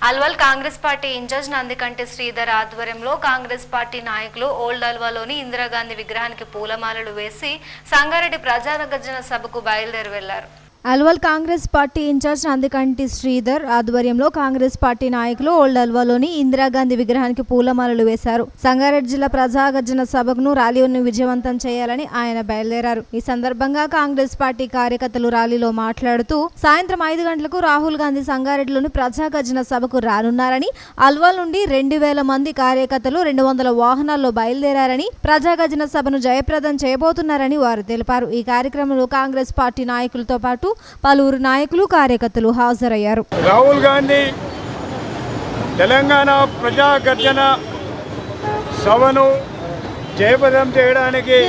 Alwal Congress party in-charge Nandikanti Sridhar ఆధ్వర్యంలో Congress party నాయకులు old అల్వాలోని ఇందిరాగాంధీ విగ్రహానికి పూలమాలలు వేసి సంగారెడ్డి ప్రజాగర్జన సభకు బయలుదేరి వెళ్లారు అల్వాల్ కాంగ్రెస్ పార్టీ ఇన్ఛార్జ్ నందికంటి శ్రీధర్ ఆధ్వర్యంలో కాంగ్రెస్ పార్టీ నాయకులు ఓల్డ్ అల్వాలోని ఇందిరాగాంధీ విగ్రహానికి పూలమాలలు వేశారు సంగారెడ్డి జిల్లా ప్రజాగర్జన సభను ర్యాలీని విజయవంతం చేయాలని ఆయన బయలుదేరారు ఈ సందర్భంగా కాంగ్రెస్ పార్టీ కార్యకర్తలు ర్యాలీలో మాట్లాడుతూ సాయంత్రం ఐదు గంటలకు రాహుల్ గాంధీ సంగారెడ్డిలోని ప్రజాగర్జన సభకు రానున్నారని అల్వాల్ నుండి రెండు వేల మంది కార్యకర్తలు రెండు వందల వాహనాల్లో బయలుదేరారని ప్రజాగర్జన సభను జయప్రదం చేయబోతున్నారని వారు తెలిపారు ఈ కార్యక్రమంలో కాంగ్రెస్ పార్టీ నాయకులతో పాటు పలువురు నాయకులు కార్యకర్తలు హాజరయ్యారు రాహుల్ గాంధీ తెలంగాణ ప్రజా గర్జన సభను జయప్రదం చేయడానికి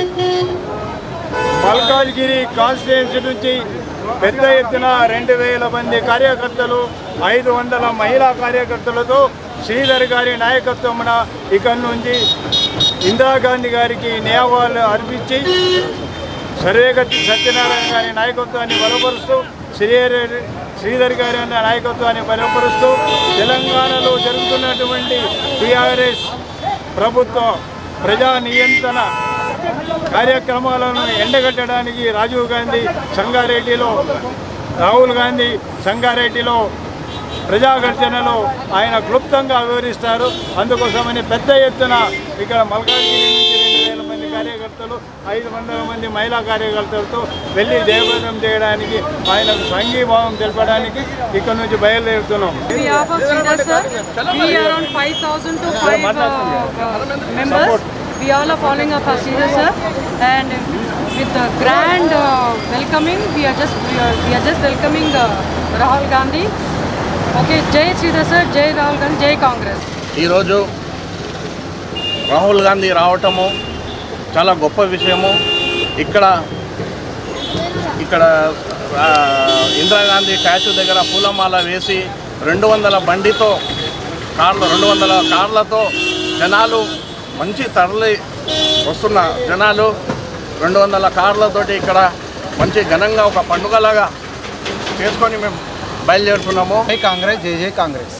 మల్కాజ్గిరి కాన్స్టిట్యున్సీ నుంచి పెద్ద ఎత్తున రెండు వేల మంది కార్యకర్తలు ఐదు వందల మహిళా కార్యకర్తలతో శ్రీధర్ గారి నాయకత్వమున ఇక్కడి నుంచి ఇందిరాగాంధీ గారికి నియామాలు అర్పించి సర్వేగతి సత్యనారాయణ గారి నాయకత్వాన్ని బలపరుస్తూ శ్రీహరి శ్రీధర్ గారి అన్న నాయకత్వాన్ని బలపరుస్తూ తెలంగాణలో జరుగుతున్నటువంటి టీఆర్ఎస్ ప్రభుత్వ ప్రజా నియంత్రణ కార్యక్రమాలను ఎండగట్టడానికి రాజీవ్ గాంధీ సంగారెడ్డిలో రాహుల్ గాంధీ సంగారెడ్డిలో ప్రజాగర్జనలో ఆయన క్లుప్తంగా వివరిస్తారు అందుకోసమని పెద్ద ఎత్తున ఇక్కడ మల్కాజ్గిరి నుంచి రెండు వేల మంది కార్యకర్తలు ఐదు వందల మంది మహిళా కార్యకర్తలతో వెళ్ళి దేవదం చేయడానికి ఆయనకు సంఘీభావం తెలపడానికి ఇక్కడ నుంచి బయలుదేరుతున్నాం behalf of Sridhar sir, we around 5,000 to 5 uh, members. We all are following up our Sridhar sir and with the grand uh, welcoming, we are just we are, we are just welcoming uh, Rahul Gandhi. Okay, Jai Sridhar sir, Jai Rahul Gandhi, Jai Congress. ఈరోజు రాహుల్ గాంధీ రావటము చాలా గొప్ప విషయము ఇక్కడ ఇక్కడ ఆ, Indira Gandhi statue దగ్గర పూలమాల వేసి రెండు వందల బండితో కార్లు రెండు వందల కార్లతో జనాలు మంచి తరలి వస్తున్న జనాలు రెండు వందల కార్లతోటి ఇక్కడ మంచి ఘనంగా ఒక పండుగలాగా చేసుకొని మేము బయలుదేరుతున్నాము జై కాంగ్రెస్ జై జై కాంగ్రెస్